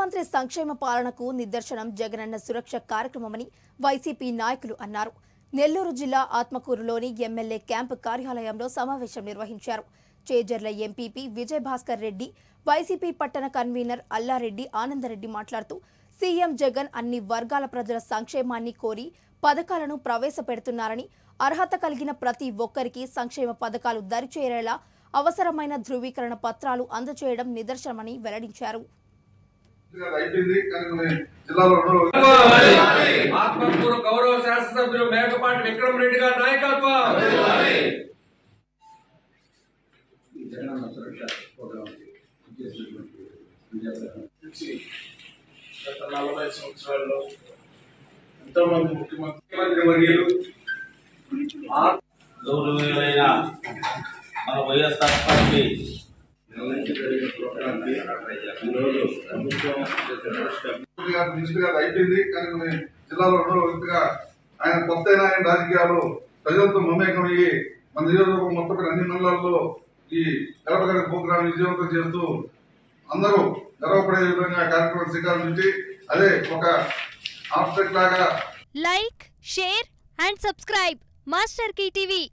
ముఖ్యమంత్రి సంక్షేమ పాలనకు నిదర్శనం జగనన్న సురక్ష కార్యక్రమమని వైసీపీ నాయకులు అన్నారు నెల్లూరు జిల్లా ఆత్మకూరులోని ఎమ్మెల్యే క్యాంపు కార్యాలయంలో సమావేశం నిర్వహించారు చేజర్ల ఎంపీపీ విజయభాస్కర్ రెడ్డి వైసీపీ పట్టణ కన్వీనర్ అల్లారెడ్డి ఆనందరెడ్డి మాట్లాడుతూ సీఎం జగన్ అన్ని వర్గాల ప్రజల సంక్షేమాన్ని కోరి పథకాలను ప్రవేశపెడుతున్నారని అర్హత కలిగిన ప్రతి ఒక్కరికి సంక్షేమ పథకాలు దరిచేరేలా అవసరమైన ధృవీకరణ పత్రాలు అందజేయడం నిదర్శనమని వెల్లడించారు గారు అయిపోయింది కానీ కొన్ని జిల్లాలో రెండో ఆత్మకూరు గౌరవ శాసనసభ్యులు మేకపాటి విక్రమ్ రెడ్డి గారి నాయకత్వం జగనన్న సురక్ష ప్రోగ్రామ్ చేసినటువంటి విజయసాయి నుంచి గత నలభై సంవత్సరాల్లో ఎంతో మంది ముఖ్యమంత్రి ముఖ్యమంత్రి వర్యులు గౌరవమైన మన వైఎస్ఆర్ పార్టీ ఈరోజు ప్రభుత్వం ముఖ్యమంత్రి గారు మినిస్టర్ గారు అయిపోయింది కానీ కొన్ని జిల్లాలో రెండో వ్యక్తిగా ఆయన కొత్త అయిన ఆయన రాజకీయాలు ప్రజలతో మమేకమయ్యి మన నియోజకవర్గం మొత్తం మీద అన్ని మండలాల్లో ఈ గడప గడప ప్రోగ్రాం విజయవంతం చేస్తూ అందరూ గర్వపడే విధంగా కార్యక్రమం శ్రీకారం చుట్టి అదే ఒక ఆబ్జెక్ట్ లాగా like share and subscribe master TV